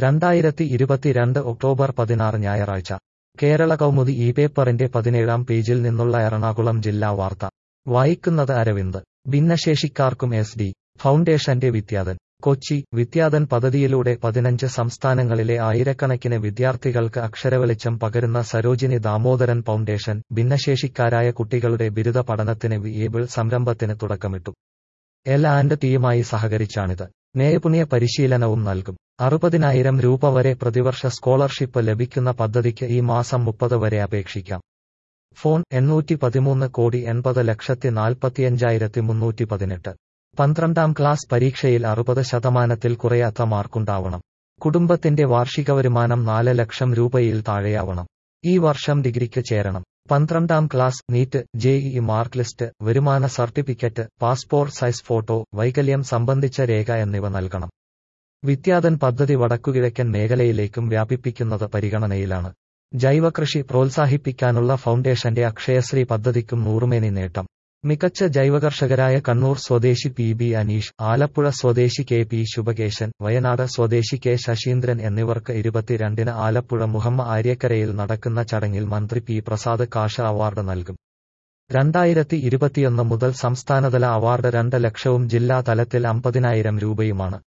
രണ്ടായിരത്തി ഇരുപത്തിരണ്ട് ഒക്ടോബർ പതിനാറ് ഞായറാഴ്ച കേരള കൗമുദി ഈ പേപ്പറിന്റെ പതിനേഴാം പേജിൽ നിന്നുള്ള എറണാകുളം ജില്ലാ വാർത്ത വായിക്കുന്നത് അരവിന്ദ് ഭിന്നശേഷിക്കാർക്കും എസ് ഡി ഫൗണ്ടേഷന്റെ വിദ്യാധൻ കൊച്ചി വിദ്യാധൻ പദ്ധതിയിലൂടെ പതിനഞ്ച് സംസ്ഥാനങ്ങളിലെ ആയിരക്കണക്കിന് വിദ്യാർത്ഥികൾക്ക് അക്ഷരവെളിച്ചം പകരുന്ന സരോജിനി ദാമോദരൻ ഫൗണ്ടേഷൻ ഭിന്നശേഷിക്കാരായ കുട്ടികളുടെ ബിരുദ പഠനത്തിന് വിയേബിൾ സംരംഭത്തിന് തുടക്കമിട്ടു എൽ ആൻഡ് ടിയുമായി സഹകരിച്ചാണിത് നൈപുണ്യ പരിശീലനവും നൽകും അറുപതിനായിരം രൂപ വരെ പ്രതിവർഷ സ്കോളർഷിപ്പ് ലഭിക്കുന്ന പദ്ധതിക്ക് ഈ മാസം മുപ്പത് വരെ അപേക്ഷിക്കാം ഫോൺ എണ്ണൂറ്റി പതിമൂന്ന് കോടി എൺപത് ലക്ഷത്തി നാൽപ്പത്തിയഞ്ചായിരത്തി മുന്നൂറ്റി പതിനെട്ട് പന്ത്രണ്ടാം ക്ലാസ് പരീക്ഷയിൽ അറുപത് ശതമാനത്തിൽ കുറയാത്ത മാർക്കുണ്ടാവണം കുടുംബത്തിന്റെ വാർഷിക വരുമാനം നാല് ലക്ഷം രൂപയിൽ താഴെയാവണം ഈ വർഷം ഡിഗ്രിക്ക് ചേരണം പന്ത്രണ്ടാം class NEET JEE mark list വരുമാന സർട്ടിഫിക്കറ്റ് പാസ്പോർട്ട് സൈസ് ഫോട്ടോ വൈകല്യം സംബന്ധിച്ച രേഖ എന്നിവ നൽകണം വിദ്യാധൻ പദ്ധതി വടക്കുകിഴക്കൻ മേഖലയിലേക്കും വ്യാപിപ്പിക്കുന്നത് പരിഗണനയിലാണ് ജൈവകൃഷി പ്രോത്സാഹിപ്പിക്കാനുള്ള ഫൗണ്ടേഷന്റെ അക്ഷയശ്രീ പദ്ധതിക്കും നൂറുമേനി നേട്ടം മികച്ച ജൈവകർഷകരായ കണ്ണൂർ സ്വദേശി പി ബി അനീഷ് ആലപ്പുഴ സ്വദേശി കെ പി ശുഭകേശൻ വയനാട് സ്വദേശി കെ ശശീന്ദ്രൻ എന്നിവർക്ക് ഇരുപത്തിരണ്ടിന് ആലപ്പുഴ മുഹമ്മ ആര്യക്കരയിൽ നടക്കുന്ന ചടങ്ങിൽ മന്ത്രി പി പ്രസാദ് കാഷ അവാർഡ് നൽകും രണ്ടായിരത്തി ഇരുപത്തിയൊന്ന് മുതൽ സംസ്ഥാനതല അവാർഡ് രണ്ട് ലക്ഷവും ജില്ലാ തലത്തിൽ അമ്പതിനായിരം രൂപയുമാണ്